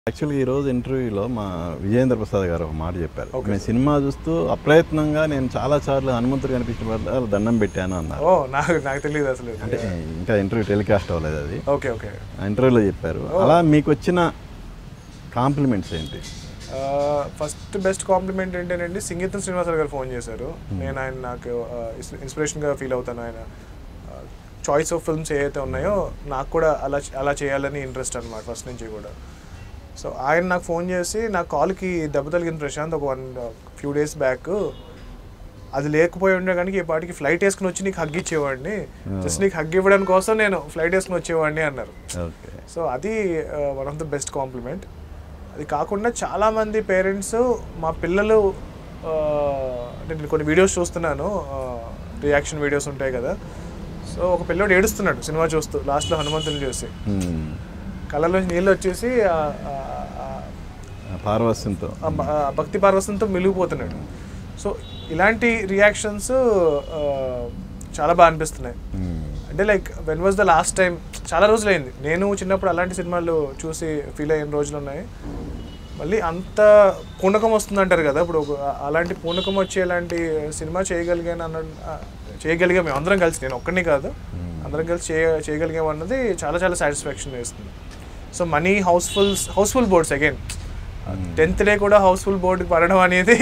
యాక్చువల్గా ఈ రోజు ఇంటర్వ్యూలో మా విజయేంద్ర ప్రసాద్ గారు ఒక మాట చెప్పారు నేను సినిమా చూస్తూ అప్రయత్నంగా నేను చాలా సార్లు హనుమంతుడు కనిపించిన వల్ల దండం పెట్టాను అన్నారు ఓ నాకు నాకు తెలియదు అసలు అంటే ఇంకా ఇంటర్వ్యూ టెలికాస్ట్ అవ్వలేదు అది ఓకే ఓకే ఆ ఇంటర్వ్యూలో చెప్పారు అలా మీకు వచ్చిన కాంప్లిమెంట్స్ ఏంటి ఫస్ట్ బెస్ట్ కాంప్లిమెంట్ ఏంటంటే సింగీతం శ్రీనివాసరావు గారు ఫోన్ చేశారు నేను ఆయన నాకు ఇన్స్పిరేషన్గా ఫీల్ అవుతాను ఆయన చాయిస్ ఆఫ్ ఫిల్మ్స్ ఏవైతే ఉన్నాయో నాకు కూడా అలా అలా చేయాలని ఇంట్రెస్ట్ అనమాట ఫస్ట్ నుంచి కూడా సో ఆయన నాకు ఫోన్ చేసి నా కాల్కి దెబ్బ తగిలిన ప్రశాంత్ ఒక వన్ ఫ్యూ డేస్ బ్యాక్ అది లేకపోయి ఉండే కానీ ఈ పాటికి ఫ్లైట్ వేసుకుని వచ్చి నీకు హగ్ ఇచ్చేవాడిని జస్ట్ నీకు హగ్ ఇవ్వడానికి కోసం నేను ఫ్లైట్ వేసుకుని వచ్చేవాడిని అన్నారు ఓకే సో అది one of the best compliment అది కాకుండా చాలామంది పేరెంట్స్ మా పిల్లలు ఆ, అంటే నేను కొన్ని వీడియోస్ చూస్తున్నాను రియాక్షన్ వీడియోస్ ఉంటాయి కదా సో ఒక పిల్లోడు ఏడుస్తున్నాడు సినిమా చూస్తూ లాస్ట్లో హనుమంతుని చూసి కళ్ళలో నీళ్ళు వచ్చేసి ఆ, ఆ, ఆ, పార్వస్యంతో ఆ భ- ఆ భక్తి పార్వసంతో మిలిగిపోతున్నాడు సో ఇలాంటి రియాక్షన్స్ చాలా బాగా అనిపిస్తున్నాయి అంటే like when was the last time చాలా రోజులైంది నేను చిన్నప్పుడు అలాంటి సినిమాలు చూసి ఫీల్ అయిన రోజులు ఉన్నాయి మళ్ళీ అంత పూనకం వస్తుంది అంటారు కదా ఇప్పుడు ఒక- అలాంటి పూనకం వచ్చేలాంటి సినిమా చేయగలిగాను అన్న ఆ, చేయగలిగాం మేము అందరం కలిసి నేను ఒక్కడిని కాదు అందరం కలిసి చేయ చేయగలిగాం అన్నది చాలా చాలా సాటిస్ఫాక్షన్ వేస్తుంది so money housefuls houseful boards again tenth day కూడా హౌస్ఫుల్ బోర్డు పడడం అనేది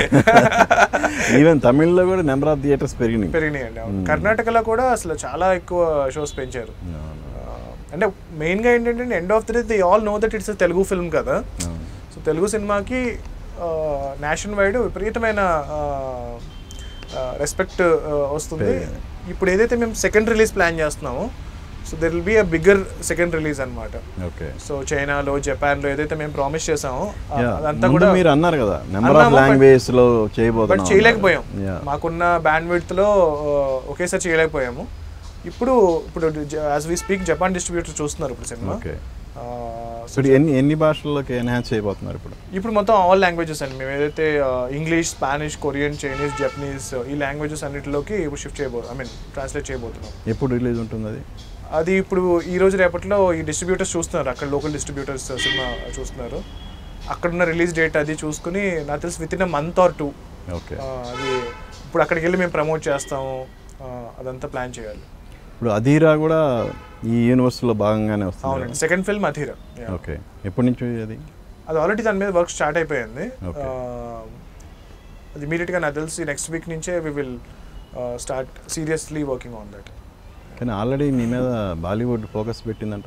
ఈవెన్ తమిళ్లో కూడా నెంబర్ ఆఫ్ థియేటర్స్ పెరిగినాయి పెరిగినాయండి అవును. కర్ణాటకలో కూడా అసలు చాలా ఎక్కువ షోస్ పెంచారు ఆ, అంటే మెయిన్గా ఏంటంటే end of the day they all know that it's Telugu film కదా సో తెలుగు సినిమాకి నేషనల్ వైడ్ విపరీతమైన రెస్పెక్ట్ వస్తుంది ఇప్పుడు ఏదైతే మేము సెకండ్ రిలీజ్ ప్లాన్ చేస్తున్నామో so there will be a bigger second release అన్నమాట ఓకే సో చైనాలో జపాన్లో ఏదైతే మేము ప్రామిస్ చేసామో ఆ, Yeah. అదంతా ముందు కూడా మీరు అన్నారు కదా నెంబర్ ఆఫ్ అన్నాము, but- లాంగ్వేజ్ లో బట్ చేయబోతున్నాం చేయలేకపోయాం Yeah. మాకున్న బ్యాండ్ విడ్త్లో ఒకేసారి చేయలేకపోయాము ఇప్పుడు ఇప్పుడు as we speak Japan distributor చూస్తున్నారు ఇప్పుడు సినిమా ఓకే ఆ, ఇప్పుడు ఎన్ని ఎన్ని భాషల్లోకి ఎన్హాన్స్ చేయబోతున్నారు ఇప్పుడు ఇప్పుడు మొత్తం ఆల్ లాంగ్వేజెస్ అండి మేము ఏదైతే English Spanish Korean Chinese Japanese ఈ లాంగ్వేజెస్ అన్నిటిలోకి ఇప్పుడు షిఫ్ట్ చేయబో ఐ మీన్ ట్రాన్స్లేట్ చేయబోతున్నాం ఎప్పుడు రిలీజ్ ఉంటుంది అది అది ఇప్పుడు ఈ రోజు రేపట్లో ఈ డిస్ట్రిబ్యూటర్స్ చూస్తున్నారు అక్కడ లోకల్ డిస్ట్రిబ్యూటర్స్ సినిమా చూస్తున్నారు అక్కడున్న రిలీజ్ డేట్ అది చూసుకుని నాకు తెలిసి within a month or two okay అది ఇప్పుడు అక్కడికి వెళ్ళి మేము ప్రమోట్ చేస్తాము ఆ, అదంతా ప్లాన్ చేయాలి ఇప్పుడు అధీరా కూడా ఈ యూనివర్సిటీలో భాగంగానే వస్తుంది అవునండి second film Adheera Yeah. Okay ఎప్పటి నుంచి అది అది ఆల్రెడీ దాని మీద వర్క్ స్టార్ట్ అయిపోయింది Okay. ఆ, అది ఇమీడియట్గా నాకు తెలిసి నెక్స్ట్ వీక్ నుంచే we will start seriously working on that కానీ ఆల్రెడీ మీ మీద బాలీవుడ్ ఫోకస్ పెట్టిందంట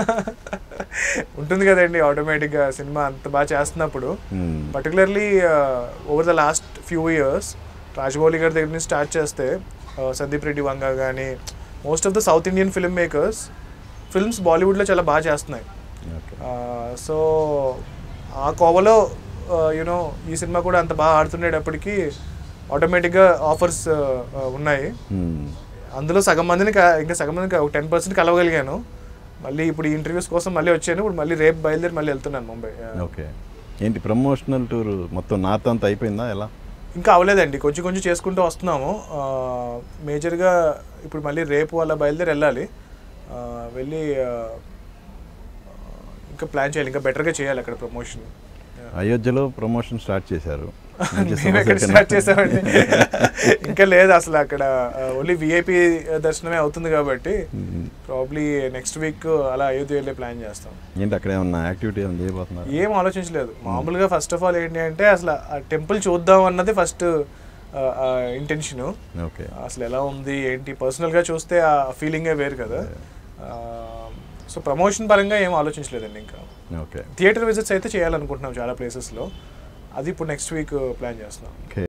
ఉంటుంది కదండి ఆటోమేటిక్గా సినిమా అంత బాగా చేస్తున్నప్పుడు Hmm. Particularly over the last few years Rajamouli గారి దగ్గర నుంచి స్టార్ట్ చేస్తే uh, సందీప్ రెడ్డి వంగ కానీ most of the south Indian film makers films బాలీవుడ్లో చాలా బాగా చేస్తున్నాయి ఓకే సో ఆ కోవలో యూనో ఈ సినిమా కూడా అంత బాగా ఆడుతుండేటప్పటికి ఆటోమేటిక్గా ఆఫర్స్ ఉన్నాయి Hmm. అందులో సగం మందిని క- ఇంకా సగం మందిని ఒక టెన్ పర్సెంట్ కలవగలిగాను మళ్ళీ ఇప్పుడు ఈ ఇంటర్వ్యూస్ కోసం మళ్ళీ వచ్చాను ఇప్పుడు మళ్ళీ రేపు బయలుదేరి మళ్ళీ వెళ్తున్నాను ముంబై ఓకే ఏంటి ప్రమోషనల్ టూర్ మొత్తం నార్త్ అంతా అయిపోయిందా ఎలా ఇంకా అవ్వలేదండి కొంచెం కొంచెం చేసుకుంటూ వస్తున్నాము మేజర్గా ఇప్పుడు మళ్ళీ రేపు అలా బయలుదేరి వెళ్ళాలి ఆ, వెళ్ళి ఆ, ఇంకా ప్లాన్ చేయాలి ఇంకా బెటర్గా చేయాలి అక్కడ ప్రమోషన్ అయోధ్యలో ప్రమోషన్ స్టార్ట్ చేశారు మంచి మేము ఎక్కడ సమస్య స్టార్ట్ చేసామండి ఇంకా లేదు అసలు అక్కడ ఓన్లీ విఐపి దర్శనమే అవుతుంది కాబట్టి Hmm. ప్రాబ్లీ నెక్స్ట్ వీక్ అలా అయోధ్య వెళ్ళే ప్లాన్ చేస్తాం ఏంటి అక్కడ ఏమన్నా యాక్టివిటీ ఏమైనా చేయబోతున్నారు ఏం ఆలోచించలేదు మామూలుగా ఫస్ట్ ఆఫ్ ఆల్ ఏంటి అంటే అసలు ఆ టెంపుల్ చూద్దాం అన్నది ఫస్ట్ ఇంటెన్షను ఓకే అసలు ఎలా ఉంది ఏంటి పర్సనల్గా చూస్తే ఆ ఫీలింగే వేరు కదా సో ప్రమోషన్ పరంగా ఏం ఆలోచించలేదండి ఇంకా ఓకే థియేటర్ విజిట్స్ అయితే చేయాలనుకుంటున్నాం చాలా ప్లేసెస్లో అది ఇప్పుడు నెక్స్ట్ వీక్ ప్లాన్ చేస్తున్నాం ఓకే